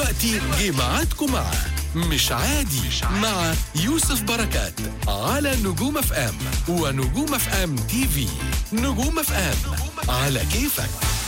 دلوقتي جه ميعادكم مع مش عادي مع يوسف بركات على نجوم اف ام ونجوم اف ام تي في نجوم اف ام على كيفك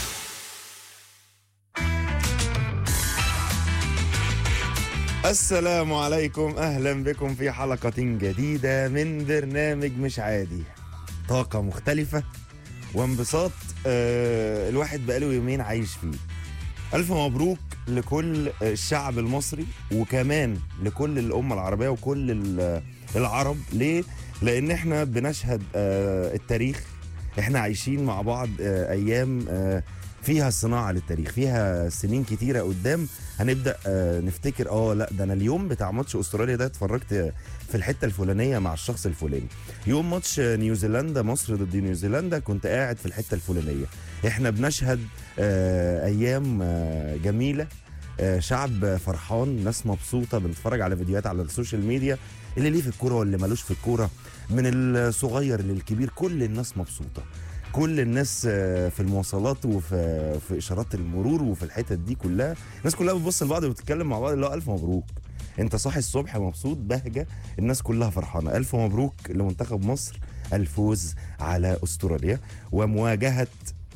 السلام عليكم اهلا بكم في حلقة جديدة من برنامج مش عادي طاقة مختلفة وانبساط آه الواحد بقاله يومين عايش فيه ألف مبروك لكل الشعب المصري وكمان لكل الأمة العربية وكل ال- العرب ليه؟ لأن احنا بنشهد آه التاريخ احنا عايشين مع بعض آه أيام آه فيها صناعة للتاريخ فيها سنين كتيرة قدام هنبدأ آه نفتكر اه لا ده أنا اليوم بتاع ماتش أستراليا ده اتفرجت في الحتة الفلانية مع الشخص الفلاني يوم ماتش نيوزيلندا مصر ضد نيوزيلندا كنت قاعد في الحتة الفلانية احنا بنشهد آه ايام آه جميله آه شعب فرحان ناس مبسوطه بنتفرج على فيديوهات على السوشيال ميديا اللي ليه في الكوره واللي ملوش في الكوره من الصغير للكبير كل الناس مبسوطه كل الناس آه، في المواصلات وفي في اشارات المرور وفي الحتت دي كلها الناس كلها بتبص لبعض وبتتكلم مع بعض اللي هو الف مبروك انت صاحي الصبح مبسوط بهجه الناس كلها فرحانه الف مبروك لمنتخب مصر الفوز على استراليا ومواجهه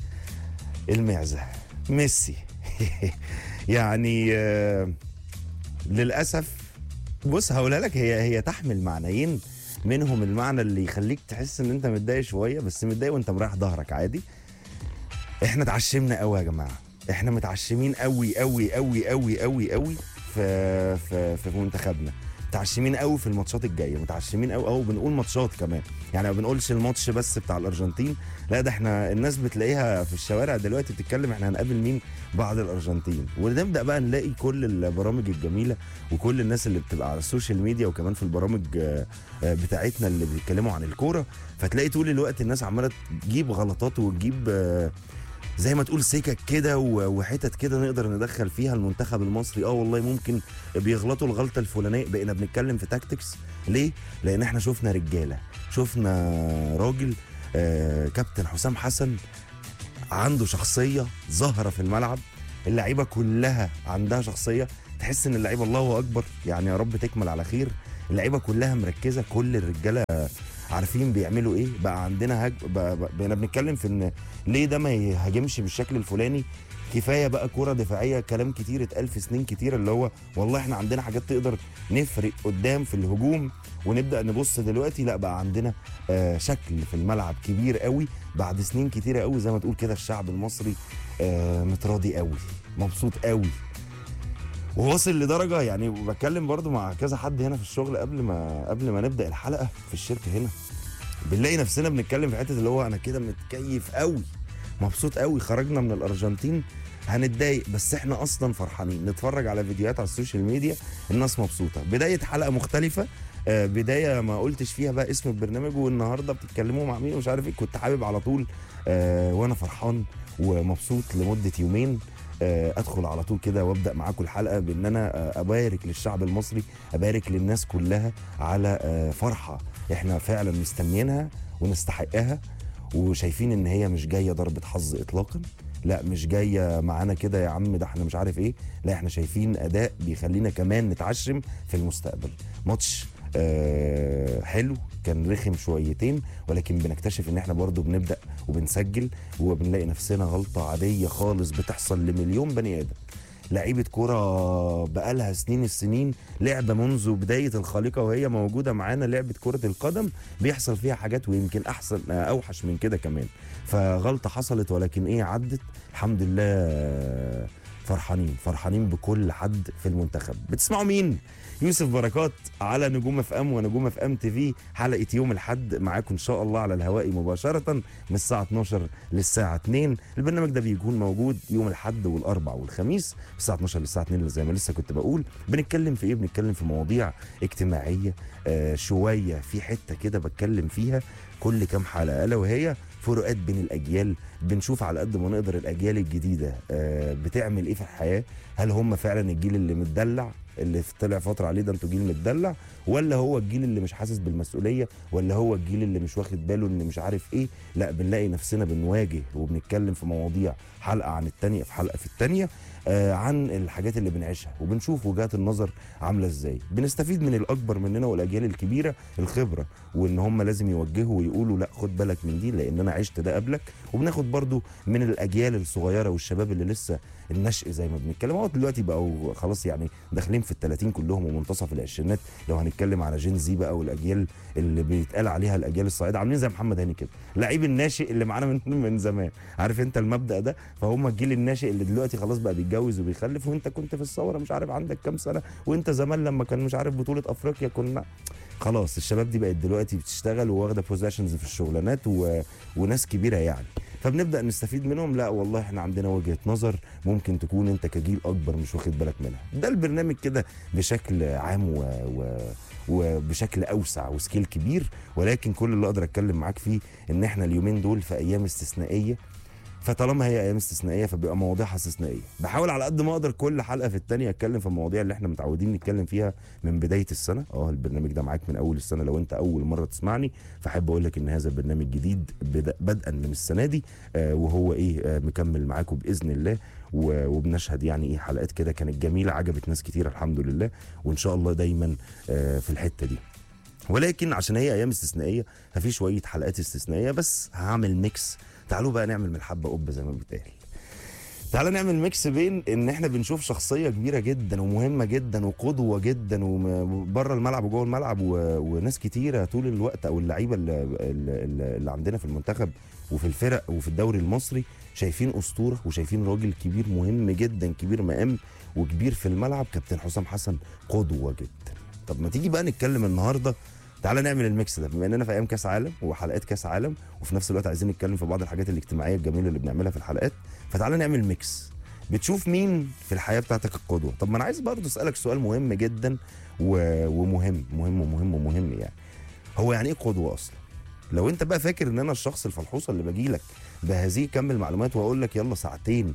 المعزة ميسي يعني آه، للأسف بص هقولها لك هي هي تحمل معنيين منهم المعنى اللي يخليك تحس ان انت متضايق شويه بس متضايق وانت مريح ظهرك عادي احنا اتعشمنا قوي يا جماعه احنا متعشمين قوي قوي قوي قوي قوي قوي في في في منتخبنا متعشمين قوي في الماتشات الجايه متعشمين قوي قوي بنقول ماتشات كمان يعني ما بنقولش الماتش بس بتاع الارجنتين لا ده احنا الناس بتلاقيها في الشوارع دلوقتي بتتكلم احنا هنقابل مين بعد الارجنتين ونبدا بقى نلاقي كل البرامج الجميله وكل الناس اللي بتبقى على السوشيال ميديا وكمان في البرامج آه، آه، بتاعتنا اللي بيتكلموا عن الكوره فتلاقي طول الوقت الناس عماله تجيب غلطات وتجيب آه، زي ما تقول سكك كده و- وحتت كده نقدر ندخل فيها المنتخب المصري اه والله ممكن بيغلطوا الغلطه الفلانيه بقينا بنتكلم في تاكتكس ليه؟ لان احنا شفنا رجاله شفنا راجل آه كابتن حسام حسن عنده شخصيه ظاهره في الملعب اللعيبه كلها عندها شخصيه تحس ان اللعيبه الله اكبر يعني يا رب تكمل على خير اللعيبه كلها مركزه كل الرجاله عارفين بيعملوا ايه بقى عندنا هج... بقى بقى- بقينا بنتكلم في ان ليه ده ما يهاجمش بالشكل الفلاني كفايه بقى كره دفاعيه كلام كتير اتقال في سنين كتير اللي هو والله احنا عندنا حاجات تقدر نفرق قدام في الهجوم ونبدا نبص دلوقتي لا بقى عندنا آه شكل في الملعب كبير قوي بعد سنين كتيره قوي زي ما تقول كده الشعب المصري آه متراضي قوي مبسوط قوي وواصل لدرجه يعني بتكلم برضو مع كذا حد هنا في الشغل قبل ما قبل ما نبدا الحلقه في الشركه هنا بنلاقي نفسنا بنتكلم في حته اللي هو انا كده متكيف قوي مبسوط قوي خرجنا من الارجنتين هنتضايق بس احنا اصلا فرحانين نتفرج على فيديوهات على السوشيال ميديا الناس مبسوطه بدايه حلقه مختلفه آه، بدايه ما قلتش فيها بقى اسم البرنامج والنهارده بتتكلموا مع مين ومش عارف ايه كنت حابب على طول آه، وانا فرحان ومبسوط لمده يومين آه، ادخل على طول كده وابدا معاكم الحلقه بان انا آه، ابارك للشعب المصري ابارك للناس كلها على آه، فرحه احنا فعلا مستنيينها ونستحقها وشايفين ان هي مش جايه ضربه حظ اطلاقا لا مش جايه معانا كده يا عم ده احنا مش عارف ايه لا احنا شايفين اداء بيخلينا كمان نتعشم في المستقبل ماتش آه حلو كان رخم شويتين ولكن بنكتشف ان احنا برضو بنبدا وبنسجل وبنلاقي نفسنا غلطه عاديه خالص بتحصل لمليون بني ادم لعيبه كوره بقالها سنين السنين لعبه منذ بدايه الخليقه وهي موجوده معانا لعبه كره القدم بيحصل فيها حاجات ويمكن احسن آه، اوحش من كده كمان فغلطه حصلت ولكن ايه عدت الحمد لله آه، فرحانين فرحانين بكل حد في المنتخب بتسمعوا مين يوسف بركات على نجوم اف ام ونجوم اف ام تي في حلقه يوم الاحد معاكم ان شاء الله على الهواء مباشره من الساعه 12 للساعه 2 البرنامج ده بيكون موجود يوم الاحد والاربع والخميس من الساعه 12 للساعه 2 زي ما لسه كنت بقول بنتكلم في ايه بنتكلم في مواضيع اجتماعيه آه شويه في حته كده بتكلم فيها كل كام حلقه الا وهي فروقات بين الاجيال بنشوف على قد ما نقدر الاجيال الجديده آه، بتعمل ايه في الحياه هل هم فعلا الجيل اللي متدلع اللي طلع فتره عليه ده انتوا جيل متدلع ولا هو الجيل اللي مش حاسس بالمسؤوليه ولا هو الجيل اللي مش واخد باله ان مش عارف ايه لا بنلاقي نفسنا بنواجه وبنتكلم في مواضيع حلقه عن التانية في حلقه في التانية آه عن الحاجات اللي بنعيشها وبنشوف وجهات النظر عامله ازاي بنستفيد من الاكبر مننا والاجيال الكبيره الخبره وان هم لازم يوجهوا ويقولوا لا خد بالك من دي لان انا عشت ده قبلك وبناخد برضو من الاجيال الصغيره والشباب اللي لسه النشء زي ما بنتكلم هو دلوقتي بقوا خلاص يعني داخلين في الثلاثين كلهم ومنتصف العشرينات لو هنتكلم على جين زي بقى والاجيال اللي بيتقال عليها الاجيال الصاعده عاملين زي محمد هاني كده لعيب الناشئ اللي معانا من من زمان عارف انت المبدا ده فهم الجيل الناشئ اللي دلوقتي خلاص بقى بيتجوز وبيخلف وانت كنت في الثوره مش عارف عندك كام سنه وانت زمان لما كان مش عارف بطوله افريقيا كنا خلاص الشباب دي بقت دلوقتي بتشتغل وواخده بوزيشنز في الشغلانات و... وناس كبيره يعني فبنبدا نستفيد منهم لا والله احنا عندنا وجهه نظر ممكن تكون انت كجيل اكبر مش واخد بالك منها ده البرنامج كده بشكل عام و... و... وبشكل اوسع وسكيل كبير ولكن كل اللي اقدر اتكلم معاك فيه ان احنا اليومين دول في ايام استثنائيه فطالما هي ايام استثنائيه فبيبقى مواضيعها استثنائيه بحاول على قد ما اقدر كل حلقه في الثانيه اتكلم في المواضيع اللي احنا متعودين نتكلم فيها من بدايه السنه اه البرنامج ده معاك من اول السنه لو انت اول مره تسمعني فاحب اقول لك ان هذا البرنامج جديد بدا بدءا من السنه دي آه وهو ايه آه مكمل معاكم باذن الله و- وبنشهد يعني ايه حلقات كده كانت جميله عجبت ناس كتير الحمد لله وان شاء الله دايما آه في الحته دي ولكن عشان هي ايام استثنائيه ففي شويه حلقات استثنائيه بس هعمل ميكس تعالوا بقى نعمل من الحبه قبه زي ما بيتقال تعالى نعمل ميكس بين ان احنا بنشوف شخصيه كبيره جدا ومهمه جدا وقدوه جدا وبره الملعب وجوه الملعب و... وناس كتيره طول الوقت او اللعيبه اللي, اللي اللي عندنا في المنتخب وفي الفرق وفي الدوري المصري شايفين اسطوره وشايفين راجل كبير مهم جدا كبير مقام وكبير في الملعب كابتن حسام حسن قدوه جدا طب ما تيجي بقى نتكلم النهارده تعالى نعمل الميكس ده بما اننا في ايام كاس عالم وحلقات كاس عالم وفي نفس الوقت عايزين نتكلم في بعض الحاجات الاجتماعيه الجميله اللي بنعملها في الحلقات فتعالى نعمل ميكس بتشوف مين في الحياه بتاعتك القدوه طب ما انا عايز برضه اسالك سؤال مهم جدا و... ومهم مهم ومهم ومهم يعني هو يعني ايه قدوه اصلا لو انت بقى فاكر ان انا الشخص الفلحوصه اللي باجي لك بهذه كم المعلومات واقول لك يلا ساعتين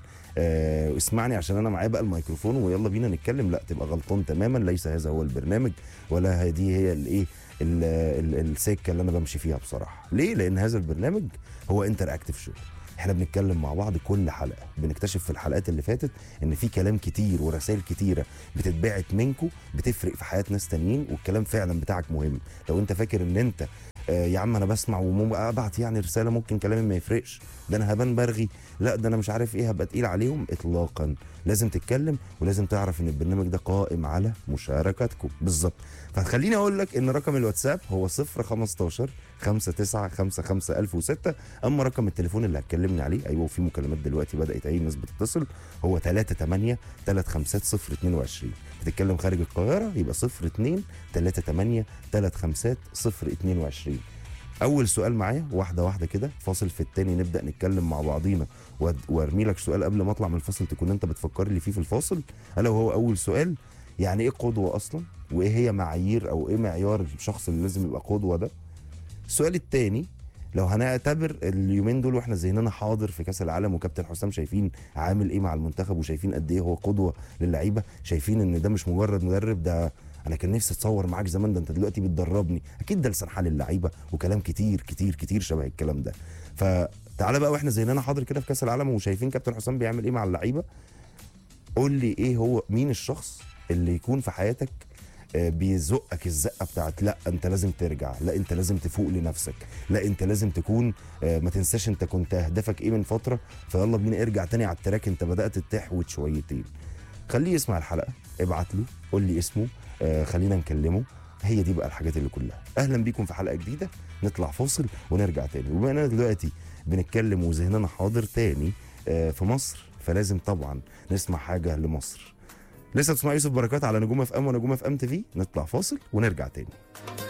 آه اسمعني عشان انا معايا بقى الميكروفون ويلا بينا نتكلم لا تبقى غلطان تماما ليس هذا هو البرنامج ولا هذه هي الايه ال- ال- السكه اللي انا بمشي فيها بصراحه ليه لان هذا البرنامج هو انتر اكتف شو احنا بنتكلم مع بعض كل حلقه بنكتشف في الحلقات اللي فاتت ان في كلام كتير ورسائل كتيره بتتبعت منكم بتفرق في حياه ناس تانيين والكلام فعلا بتاعك مهم لو انت فاكر ان انت آه يا عم انا بسمع وابعت يعني رساله ممكن كلامي ما يفرقش ده انا هبان برغي لا ده انا مش عارف ايه هبقى تقيل عليهم اطلاقا لازم تتكلم ولازم تعرف ان البرنامج ده قائم على مشاركتكم بالظبط فخليني اقول لك ان رقم الواتساب هو 015 59 1006 اما رقم التليفون اللي هتكلمني عليه ايوه وفي مكالمات دلوقتي بدات اي ناس بتتصل هو 38 35 022 بتتكلم خارج القاهره يبقى 02 38 35 022 اول سؤال معايا واحده واحده كده فاصل في التاني نبدا نتكلم مع بعضينا وأد- وارمي لك سؤال قبل ما اطلع من الفاصل تكون انت بتفكر لي فيه في الفاصل الا وهو اول سؤال يعني ايه قدوه اصلا وايه هي معايير او ايه معيار الشخص اللي لازم يبقى قدوه ده السؤال التاني لو هنعتبر اليومين دول واحنا ذهننا حاضر في كاس العالم وكابتن حسام شايفين عامل ايه مع المنتخب وشايفين قد ايه هو قدوه للعيبه شايفين ان ده مش مجرد مدرب ده انا كان نفسي اتصور معاك زمان ده انت دلوقتي بتدربني اكيد ده لسان حال اللعيبه وكلام كتير كتير كتير شبه الكلام ده فتعالى بقى واحنا ذهننا حاضر كده في كاس العالم وشايفين كابتن حسام بيعمل ايه مع اللعيبه قول لي ايه هو مين الشخص اللي يكون في حياتك آه، بيزقك الزقه بتاعت لا انت لازم ترجع لا انت لازم تفوق لنفسك لا انت لازم تكون آه، ما تنساش انت كنت هدفك ايه من فتره فيلا بينا ارجع تاني على التراك انت بدات تحوت شويتين خليه يسمع الحلقه ابعت له قول لي اسمه آه، خلينا نكلمه هي دي بقى الحاجات اللي كلها اهلا بيكم في حلقه جديده نطلع فاصل ونرجع تاني وبما اننا دلوقتي بنتكلم وذهننا حاضر تاني آه، في مصر فلازم طبعا نسمع حاجه لمصر لسه بتسمع يوسف بركات على نجوم اف ام ونجوم اف ام تي في نطلع فاصل ونرجع تاني